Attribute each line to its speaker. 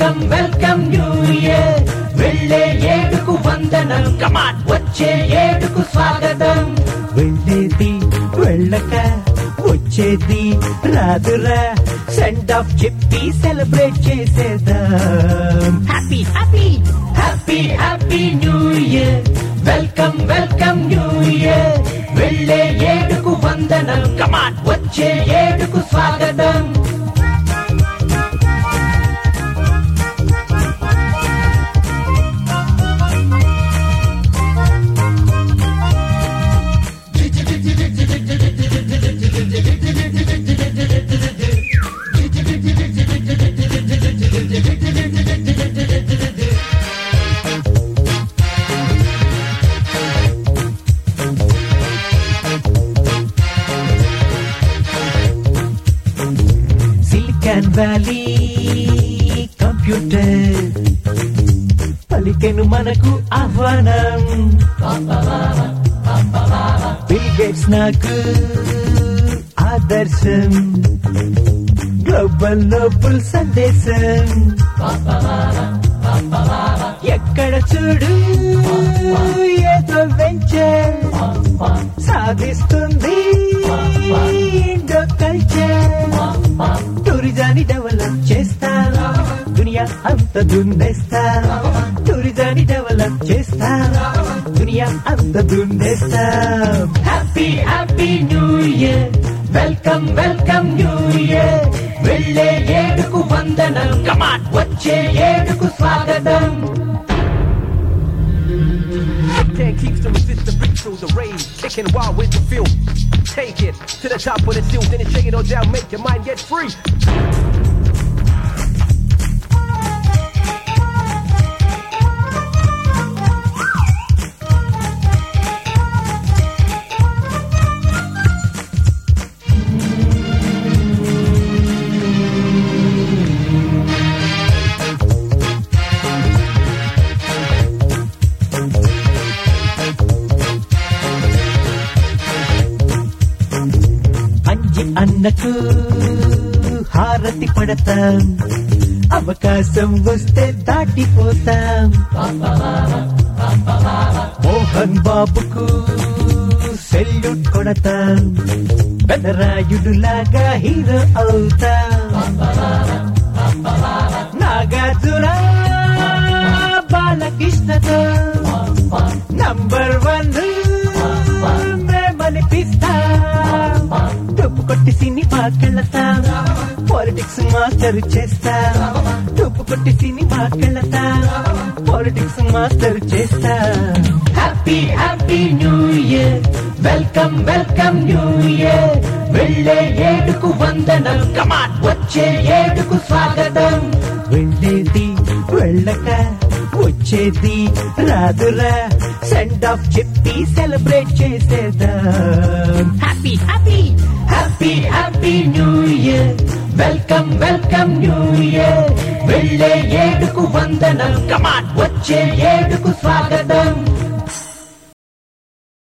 Speaker 1: Welcome welcome new year వెళ్ళే ఏడుకు వందనం కమాన్ వచ్చే ఏడుకు స్వాగతం వెళ్ళేది వెళ్ళక వచ్చేది రాదురా సెండ్ ఆఫ్ చెప్పి సెలబ్రేట్ చేసేద్దాం happy happy happy happy new year welcome welcome new year వెళ్ళే ఏడుకు వందనం కమాన్ వచ్చే ఏడుకు స్వాగతం సిలికాన్ వ్యాలీ కంప్యూటర్ పలికెను మనకు ఆహ్వానం బిల్ గేట్స్ నాకు ఆదర్శం గ్లోబల్ నోబుల్ సందేశం ఎక్కడ చూడు ఏదో వెంచర్ సాధిస్తుంది ఇండో కల్చర్ టూరిజాన్ని డెవలప్ చేస్తా దునియా అంత దున్నేస్తా టూరిజాన్ని డెవలప్ చేస్తా దునియా అంత దున్నేస్తా happy happy new year welcome welcome new year వెళ్ళే ఏడుకు వందనం కమాన్ వచ్చే ఏడుకు స్వాగతం
Speaker 2: Can't keep to resist the beat through the rage. Kicking wild with the feel. Take it to the top of the hill, then it shake it all down, make your mind get free.
Speaker 1: Anji అన్నకు హారతి పడతాం అవకాశం వస్తే దాటిపోతాం మోహన్ బాబుకు salute కొడతాం పెదరాయుడులాగా hero అవుతాం నాగార్జున బాలకృష్ణతో నంబర్ వన్ మేమనిపిస్తా డబ్బు కొట్టి సినిమాకెళ్తా పాలిటిక్స్ మాస్టర్ చేస్తా డబ్బు కొట్టి సినిమాకెళ్తా పాలిటిక్స్ మాస్టర్ చేస్తా happy happy new year welcome welcome new year వెళ్ళే ఏడుకు వందనం కమాన్ వచ్చే ఏడుకు స్వాగతం వెళ్ళేది వెళ్ళక వచ్చేది రాదురా సెండ్ ఆఫ్ చెప్పి సెలబ్రేట్ చేసేద్దాం happy happy happy happy new year welcome welcome new year వెళ్ళే ఏడుకు వందనం కమాన్ వచ్చే ఏడుకు స్వాగతం